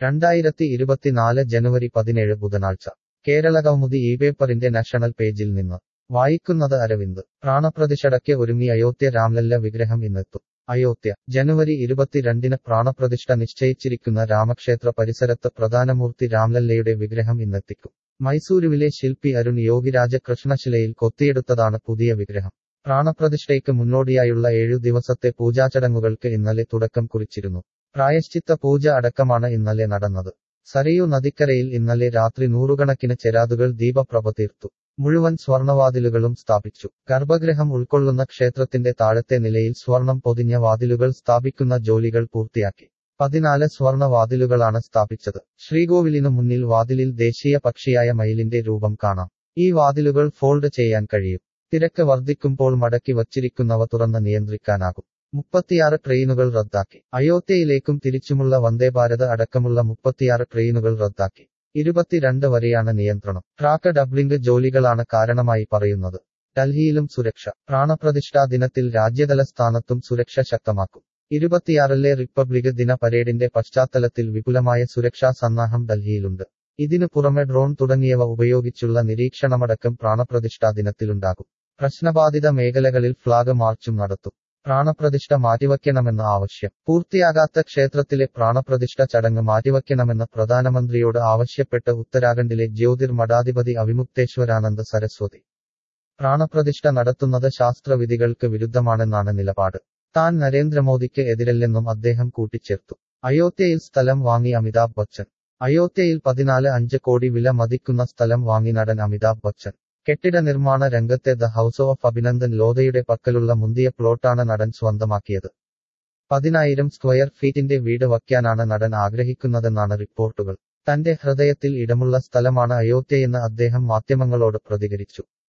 രണ്ടായിരത്തി ഇരുപത്തിനാല് ജനുവരി പതിനേഴ് ബുധനാഴ്ച കേരള കൗമുദി ഈ പേപ്പറിന്റെ നാഷണൽ പേജിൽ നിന്ന് വായിക്കുന്നത് അരവിന്ദ് പ്രാണപ്രതിഷ്ഠയ്ക്ക് ഒരുങ്ങി അയോധ്യ രാംലല്ല വിഗ്രഹം ഇന്നെത്തും അയോധ്യ ജനുവരി ഇരുപത്തിരണ്ടിന് പ്രാണപ്രതിഷ്ഠ നിശ്ചയിച്ചിരിക്കുന്ന രാമക്ഷേത്ര പരിസരത്ത് പ്രധാനമൂർത്തി രാംലല്ലയുടെ വിഗ്രഹം ഇന്നെത്തിക്കും മൈസൂരുവിലെ ശില്പി അരുൺ യോഗിരാജ കൃഷ്ണശിലയിൽ കൊത്തിയെടുത്തതാണ് പുതിയ വിഗ്രഹം പ്രാണപ്രതിഷ്ഠയ്ക്ക് മുന്നോടിയായുള്ള ഏഴു ദിവസത്തെ പൂജാചടങ്ങുകൾക്ക് ഇന്നലെ തുടക്കം കുറിച്ചിരുന്നു പ്രായശ്ചിത്ത പൂജ അടക്കമാണ് ഇന്നലെ നടന്നത് സരയു നദിക്കരയിൽ ഇന്നലെ രാത്രി നൂറുകണക്കിന് ചെരാതുകൾ ദീപപ്രഭ തീർത്തു മുഴുവൻ സ്വർണവാതിലുകളും സ്ഥാപിച്ചു ഗർഭഗൃഹം ഉൾക്കൊള്ളുന്ന ക്ഷേത്രത്തിന്റെ താഴത്തെ നിലയിൽ സ്വർണം പൊതിഞ്ഞ വാതിലുകൾ സ്ഥാപിക്കുന്ന ജോലികൾ പൂർത്തിയാക്കി പതിനാല് സ്വർണ വാതിലുകളാണ് സ്ഥാപിച്ചത് ശ്രീകോവിലിനു മുന്നിൽ വാതിലിൽ ദേശീയ പക്ഷിയായ മയിലിന്റെ രൂപം കാണാം ഈ വാതിലുകൾ ഫോൾഡ് ചെയ്യാൻ കഴിയും തിരക്ക് വർദ്ധിക്കുമ്പോൾ മടക്കി വച്ചിരിക്കുന്നവ തുറന്ന് നിയന്ത്രിക്കാനാകും മുപ്പത്തിയാറ് ട്രെയിനുകൾ റദ്ദാക്കി അയോധ്യയിലേക്കും തിരിച്ചുമുള്ള വന്ദേഭാരത് അടക്കമുള്ള മുപ്പത്തിയാറ് ട്രെയിനുകൾ റദ്ദാക്കി ഇരുപത്തിരണ്ട് വരെയാണ് നിയന്ത്രണം ട്രാക്ക് ഡബ്ലിംഗ് ജോലികളാണ് കാരണമായി പറയുന്നത് ഡൽഹിയിലും സുരക്ഷ പ്രാണപ്രതിഷ്ഠാ ദിനത്തിൽ രാജ്യതല സ്ഥാനത്തും സുരക്ഷ ശക്തമാക്കും ഇരുപത്തിയാറിലെ റിപ്പബ്ലിക് ദിന പരേഡിന്റെ പശ്ചാത്തലത്തിൽ വിപുലമായ സുരക്ഷാ സന്നാഹം ഡൽഹിയിലുണ്ട് ഇതിനു പുറമെ ഡ്രോൺ തുടങ്ങിയവ ഉപയോഗിച്ചുള്ള നിരീക്ഷണമടക്കം പ്രാണപ്രതിഷ്ഠാ ദിനത്തിലുണ്ടാകും പ്രശ്നബാധിത മേഖലകളിൽ ഫ്ളാഗ് മാർച്ചും നടത്തും പ്രാണപ്രതിഷ്ഠ മാറ്റിവയ്ക്കണമെന്ന ആവശ്യം പൂർത്തിയാകാത്ത ക്ഷേത്രത്തിലെ പ്രാണപ്രതിഷ്ഠ ചടങ്ങ് മാറ്റിവയ്ക്കണമെന്ന് പ്രധാനമന്ത്രിയോട് ആവശ്യപ്പെട്ട് ഉത്തരാഖണ്ഡിലെ ജ്യോതിർ മഠാധിപതി അവിമുക്തേശ്വരാനന്ദ സരസ്വതി പ്രാണപ്രതിഷ്ഠ നടത്തുന്നത് ശാസ്ത്രവിധികൾക്ക് വിരുദ്ധമാണെന്നാണ് നിലപാട് താൻ നരേന്ദ്രമോദിക്ക് എതിരല്ലെന്നും അദ്ദേഹം കൂട്ടിച്ചേർത്തു അയോധ്യയിൽ സ്ഥലം വാങ്ങി അമിതാഭ് ബച്ചൻ അയോധ്യയിൽ പതിനാല് അഞ്ച് കോടി വില മതിക്കുന്ന സ്ഥലം വാങ്ങി നടൻ അമിതാഭ് ബച്ചൻ കെട്ടിട നിർമ്മാണ രംഗത്തെ ദ ഹൗസ് ഓഫ് അഭിനന്ദൻ ലോധയുടെ പക്കലുള്ള മുന്തിയ പ്ലോട്ടാണ് നടൻ സ്വന്തമാക്കിയത് പതിനായിരം സ്ക്വയർ ഫീറ്റിന്റെ വീട് വയ്ക്കാനാണ് നടൻ ആഗ്രഹിക്കുന്നതെന്നാണ് റിപ്പോർട്ടുകൾ തന്റെ ഹൃദയത്തിൽ ഇടമുള്ള സ്ഥലമാണ് അയോധ്യയെന്ന് അദ്ദേഹം മാധ്യമങ്ങളോട് പ്രതികരിച്ചു